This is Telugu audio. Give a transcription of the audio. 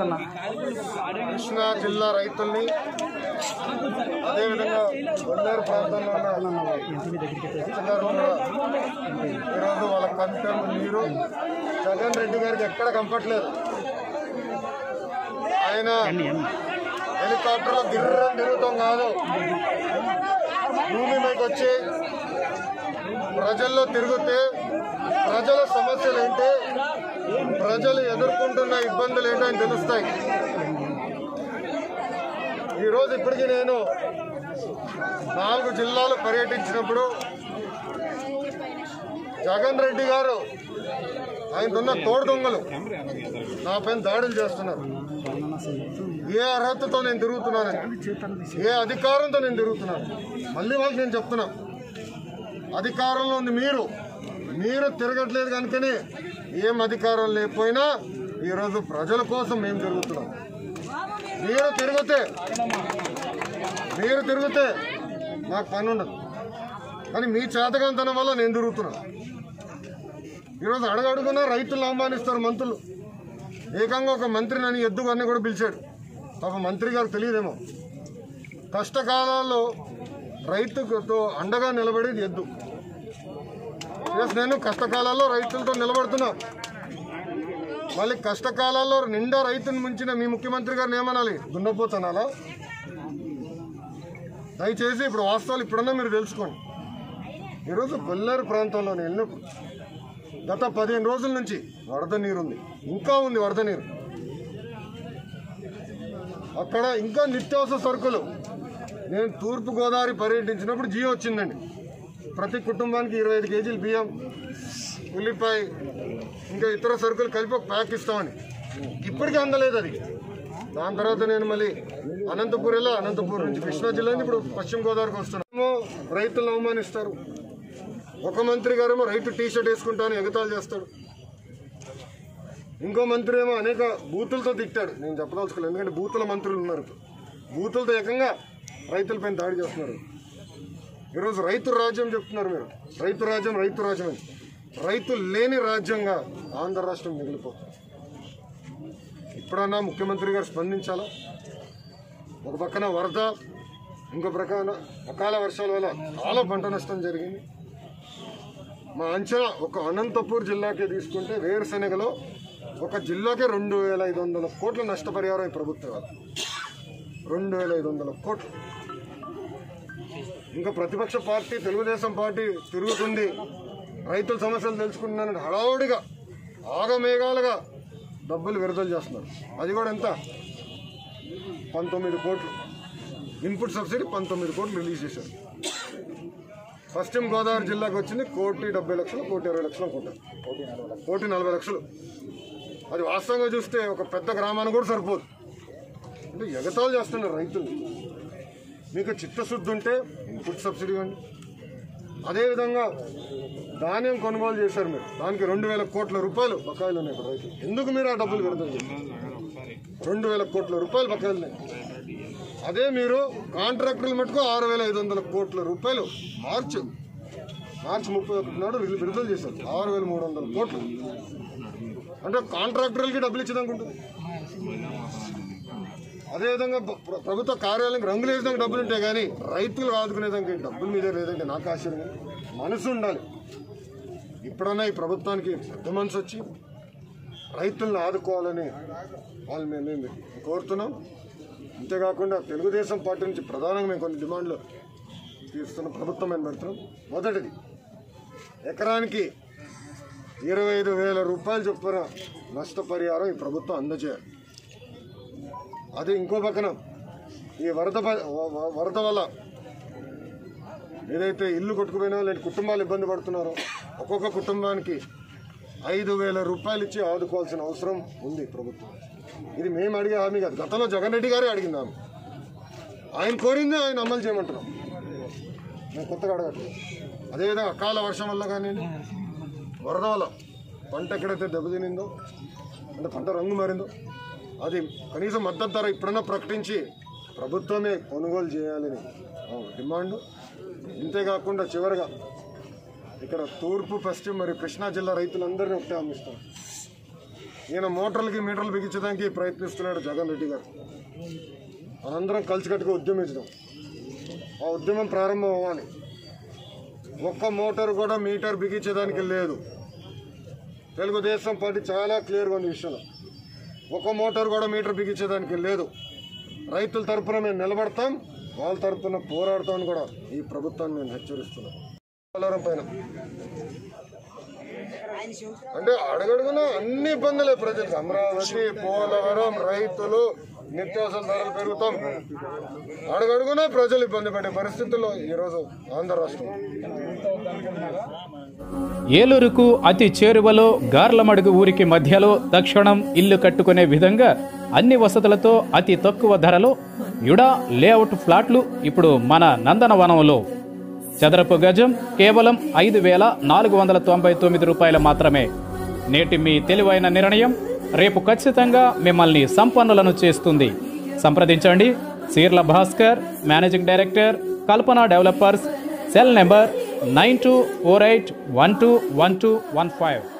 అన్న కృష్ణా జిల్లా రైతుల్ని అదేవిధంగా గొల్లేరు ప్రాంతంలో ఉన్న రైతులందరూ కూడా ఈరోజు వాళ్ళ కంటెం నీరు జగన్ రెడ్డి గారికి ఎక్కడ కంపట్లేదు ఆయన హెలికాప్టర్లో గిర్రం తిరుగుతాం కాదు భూమి మీదకి వచ్చి ప్రజల్లో తిరిగితే ప్రజల సమస్యలు ఏంటి ప్రజలు ఎదుర్కొంటున్న ఇబ్బందులు ఏంటో ఆయన తెలుస్తాయి ఈరోజు ఇప్పటికీ నేను నాలుగు జిల్లాలు పర్యటించినప్పుడు జగన్ రెడ్డి గారు ఆయనకున్న తోడు దొంగలు నా పైన దాడులు చేస్తున్నారు ఏ అర్హతతో నేను తిరుగుతున్నాను ఏ అధికారంతో నేను తిరుగుతున్నాను మళ్ళీ వాళ్ళకి నేను చెప్తున్నా అధికారంలో ఉంది మీరు మీరు తిరగట్లేదు కనుకనే ఏం అధికారం లేకపోయినా ఈరోజు ప్రజల కోసం మేము తిరుగుతున్నాం మీరు తిరిగితే మీరు తిరిగితే నాకు పని ఉండదు కానీ మీ చేతకంతనం వల్ల నేను తిరుగుతున్నాను ఈరోజు అడగడుగునా రైతులను అవమానిస్తారు మంత్రులు ఏకంగా ఒక మంత్రి నన్ను ఎద్దు అని కూడా పిలిచాడు పాప మంత్రి గారు తెలియదేమో కష్టకాలాల్లో రైతుతో అండగా నిలబడేది ఎద్దు ఎస్ నేను కష్టకాలాల్లో రైతులతో నిలబడుతున్నా మళ్ళీ కష్టకాలాల్లో నిండా రైతుని ముంచిన మీ ముఖ్యమంత్రి గారిని ఏమనాలి దున్నపోతనాలా దయచేసి ఇప్పుడు వాస్తవాలు ఇప్పుడన్నా మీరు తెలుసుకోండి ఈరోజు కొల్లేరు ప్రాంతంలో నేను వెళ్ళినప్పుడు గత పదిహేను రోజుల నుంచి వరద నీరు ఉంది ఇంకా ఉంది వరద నీరు అక్కడ ఇంకా నిత్యావసర సరుకులు నేను తూర్పు గోదావరి పర్యటించినప్పుడు జియో వచ్చిందండి ప్రతి కుటుంబానికి ఇరవై ఐదు కేజీలు బియ్యం ఉల్లిపాయ ఇంకా ఇతర సరుకులు కలిపి ఒక ప్యాక్ ఇస్తామని ఇప్పటికీ అందలేదు అది దాని తర్వాత నేను మళ్ళీ అనంతపూర్ వెళ్ళా అనంతపూర్ నుంచి కృష్ణా జిల్లా నుంచి ఇప్పుడు పశ్చిమ గోదావరికి వస్తున్నాము రైతులను అవమానిస్తారు ఒక మంత్రి గారేమో రైతు టీ షర్ట్ వేసుకుంటాను ఎగతాలు చేస్తాడు ఇంకో మంత్రి ఏమో అనేక బూతులతో తిట్టాడు నేను చెప్పదలుచుకోలేదు ఎందుకంటే బూతుల మంత్రులు ఉన్నారు ఇప్పుడు. బూతులతో ఏకంగా రైతులపైన దాడి చేస్తున్నారు ఈరోజు రైతు రాజ్యం చెప్తున్నారు మీరు రైతు రాజ్యం రైతు రాజ్యం అని రైతు లేని రాజ్యంగా ఆంధ్ర రాష్ట్రం మిగిలిపోతుంది ఇప్పుడన్నా ముఖ్యమంత్రి గారు స్పందించాలా ఒక పక్కన వరద ఇంకో ప్రక్కన అకాల వర్షాల వల్ల చాలా పంట నష్టం జరిగింది మా అంచనా ఒక అనంతపూర్ జిల్లాకే తీసుకుంటే వేరుశెనగలో ఒక జిల్లాకే రెండు వేల ఐదు వందల కోట్ల నష్టపరిహారం ఈ ప్రభుత్వం ఇవ్వాలి. రెండు వేల ఐదు వందల కోట్లు ఇంకా ప్రతిపక్ష పార్టీ తెలుగుదేశం పార్టీ తిరుగుతుంది రైతుల సమస్యలు తెలుసుకుంటున్నానని హడావుడిగా ఆగమేఘాలుగా డబ్బులు విడుదల చేస్తున్నారు అది కూడా ఎంత పంతొమ్మిది కోట్లు ఇన్పుట్ సబ్సిడీ పంతొమ్మిది కోట్లు రిలీజ్ చేశారు పశ్చిమ గోదావరి జిల్లాకు వచ్చింది కోటి డెబ్బై లక్షలు కోటి ఇరవై లక్షలు అనుకుంటారు కోటి నలభై లక్షలు అది వాస్తవంగా చూస్తే ఒక పెద్ద గ్రామానికి కూడా సరిపోదు అంటే ఎగతాలు చేస్తున్నారు రైతులు మీకు చిత్తశుద్ధి ఉంటే ఇన్పుట్ సబ్సిడీ ఇవ్వండి అదేవిధంగా ధాన్యం కొనుగోలు చేశారు మీరు దానికి రెండు వేల కోట్ల రూపాయలు బకాయిలు ఉన్నాయి ఇప్పుడు రైతులు ఎందుకు మీరు ఆ డబ్బులు విడుదల చేశారు రెండు వేల కోట్ల రూపాయలు బకాయిలు ఉన్నాయి అదే మీరు కాంట్రాక్టర్లు మటుకు ఆరు వేల ఐదు వందల కోట్ల రూపాయలు మార్చి మార్చి ముప్పై ఒకటి నాడు రిలీజ్ విడుదల చేశారు ఆరు వేల మూడు వందల కోట్లు అంటే కాంట్రాక్టర్లకి డబ్బులు ఇచ్చేదనుకుంటుంది అదేవిధంగా ప్ర- ప్రభుత్వ కార్యాలయానికి రంగులు వేసేదానికి డబ్బులు ఉంటాయి కానీ రైతులు ఆదుకునేదానికి డబ్బులు మీదే లేదంటే నాకు ఆశ్చర్యం మనసు ఉండాలి ఇప్పుడన్నా ఈ ప్రభుత్వానికి పెద్ద మనసు వచ్చి రైతులను ఆదుకోవాలని వాళ్ళు మేము మేము కోరుతున్నాం అంతేకాకుండా తెలుగుదేశం పార్టీ నుంచి ప్రధానంగా మేము కొన్ని డిమాండ్లు తీస్తున్న ప్రభుత్వం మేము పెడుతున్నాం మొదటిది ఎకరానికి ఇరవై ఐదు వేల రూపాయలు చొప్పున నష్టపరిహారం ఈ ప్రభుత్వం అందజేయాలి అది ఇంకో పక్కన ఈ వరద ప- వ- వ- వరద వల్ల ఏదైతే ఇల్లు కొట్టుకుపోయినా లేని కుటుంబాలు ఇబ్బంది పడుతున్నారో ఒక్కొక్క కుటుంబానికి ఐదు వేల రూపాయలు ఇచ్చి ఆదుకోవాల్సిన అవసరం ఉంది ప్రభుత్వం ఇది మేము అడిగే హామీ కాదు గతంలో జగన్ రెడ్డి గారే అడిగింది హామీ ఆయన కోరిందే ఆయన అమలు చేయమంటున్నాం మేము కొత్తగా అడగట్లేదు అదేవిధంగా అకాల వర్షం వల్ల కానీ వరద వల్ల పంట ఎక్కడైతే దెబ్బతినిందో అంటే పంట రంగు మారిందో అది కనీసం మద్దతు ధర ఇప్పుడన్నా ప్రకటించి ప్రభుత్వమే కొనుగోలు చేయాలని ఆ డిమాండ్ ఇంతేకాకుండా చివరిగా ఇక్కడ తూర్పు పశ్చిమ మరియు కృష్ణా జిల్లా రైతులందరినీ ఒకటే హామీస్తాం ఈయన మోటార్లకి మీటర్లు బిగించడానికి ప్రయత్నిస్తున్నాడు జగన్ రెడ్డి గారు మనందరం కలిసికట్టుగా ఉద్యమించడం ఆ ఉద్యమం ప్రారంభం అవ్వాలి ఒక్క మోటార్ కూడా మీటర్ బిగించడానికి లేదు తెలుగుదేశం పార్టీ చాలా క్లియర్గా ఉంది ఈ విషయంలో ఒక మోటార్ కూడా మీటర్ బిగించేదానికి లేదు రైతుల తరపున మేము నిలబడతాం వాళ్ళ తరపున పోరాడతామని కూడా ఈ ప్రభుత్వాన్ని నేను హెచ్చరిస్తున్నాను పోలవరం పైన అంటే అడగడుగున అన్ని ఇబ్బందులే ప్రజలకు అమరావతి పోలవరం రైతులు నిత్యావసర ధరలు పెరుగుతాం అడగడుగున ప్రజలు ఇబ్బంది పడే పరిస్థితుల్లో ఈరోజు ఆంధ్ర రాష్ట్రం ఏలూరుకు అతి చేరువలో గార్లమడుగు ఊరికి మధ్యలో తక్షణం ఇల్లు కట్టుకునే విధంగా అన్ని వసతులతో అతి తక్కువ ధరలో యుడా లేఅవుట్ ఫ్లాట్లు ఇప్పుడు మన నందనవనంలో చదరపు గజం కేవలం ఐదు వేల నాలుగు వందల తొంభై తొమ్మిది రూపాయలు మాత్రమే నేటి మీ తెలివైన నిర్ణయం రేపు ఖచ్చితంగా మిమ్మల్ని సంపన్నులను చేస్తుంది సంప్రదించండి Seerla Bhaskar managing director Kalpana developers cell number nine two four eight one two one two one five